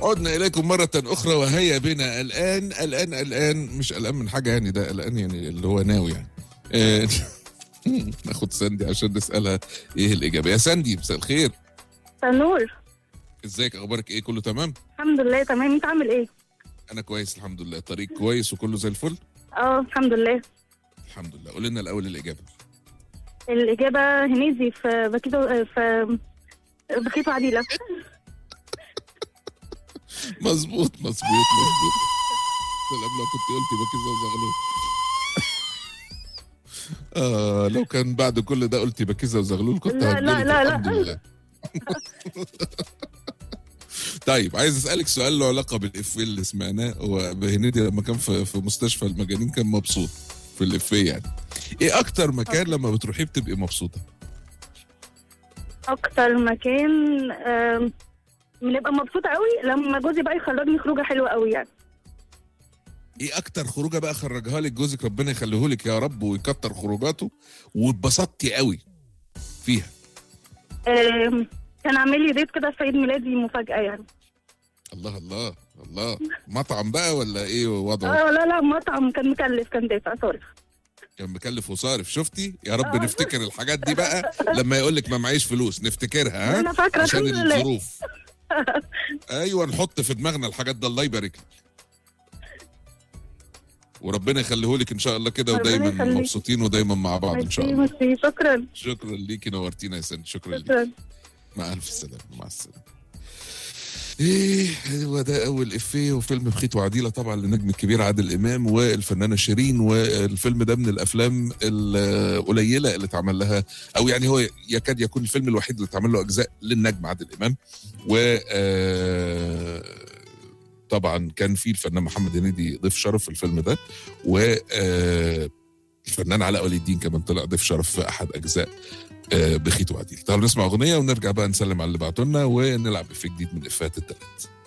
عدنا اليكم مره اخرى وهيا بنا الان الان الان مش قلقان من حاجه يعني ده قلقان يعني اللي هو ناوي يعني آه، ناخد ساندي عشان نسالها ايه الاجابه يا ساندي مساء الخير نور ازيك اخبارك ايه كله تمام الحمد لله تمام انت عامل ايه؟ انا كويس الحمد لله الطريق كويس وكله زي الفل اه الحمد لله الحمد لله قول لنا الاول الاجابه الإجابة هنيزي في بكيتو في بخيتو عديلة مظبوط مظبوط مظبوط سلام لو كنت قلتي بكيزه وزغلول آه لو كان بعد كل ده قلتي بكيزه وزغلول كنت لا، لا، هديلك لا، لا. الحمد لله طيب عايز اسالك سؤال له علاقه بالافيه اللي سمعناه هو هنيدي لما كان في, في مستشفى المجانين كان مبسوط في الافيه يعني ايه اكتر مكان لما بتروحيه بتبقي مبسوطه أكتر مكان آم، بنبقى مبسوطة قوي لما جوزي بقى يخرجني خروجة حلوة قوي يعني ايه اكتر خروجه بقى خرجها لك جوزك ربنا يخليه لك يا رب ويكتر خروجاته واتبسطتي قوي فيها آم، كان عامل لي ديت كده في عيد ميلادي مفاجأة يعني الله الله الله مطعم بقى ولا ايه وضعه اه لا لا مطعم كان مكلف كان دافع سوري كان مكلف وصارف شفتي يا رب آه. نفتكر الحاجات دي بقى لما يقول لك ما معيش فلوس نفتكرها ها أنا فاكرة عشان الحمد لله. الظروف ايوه نحط في دماغنا الحاجات ده الله يبارك لك وربنا يخليه لك ان شاء الله كده ربنا ودايما يخليك. مبسوطين ودايما مع بعض ان شاء ميرسي الله ميرسي شكرا شكرا ليكي نورتينا يا سند شكرا ليكي شكرا مع الف سلامه مع السلامه ايه هو ده اول افيه وفيلم بخيت وعديله طبعا للنجم الكبير عادل امام والفنانه شيرين والفيلم ده من الافلام القليله اللي اتعمل لها او يعني هو يكاد يكون الفيلم الوحيد اللي اتعمل له اجزاء للنجم عادل امام و آه، طبعا كان في الفنان محمد هنيدي ضيف شرف في الفيلم ده و آه، الفنان علاء ولي الدين كمان طلع ضيف شرف في احد اجزاء آه، بخيت وعديل تعالوا نسمع اغنيه ونرجع بقى نسلم على اللي بعتوا لنا ونلعب في جديد من افات التلات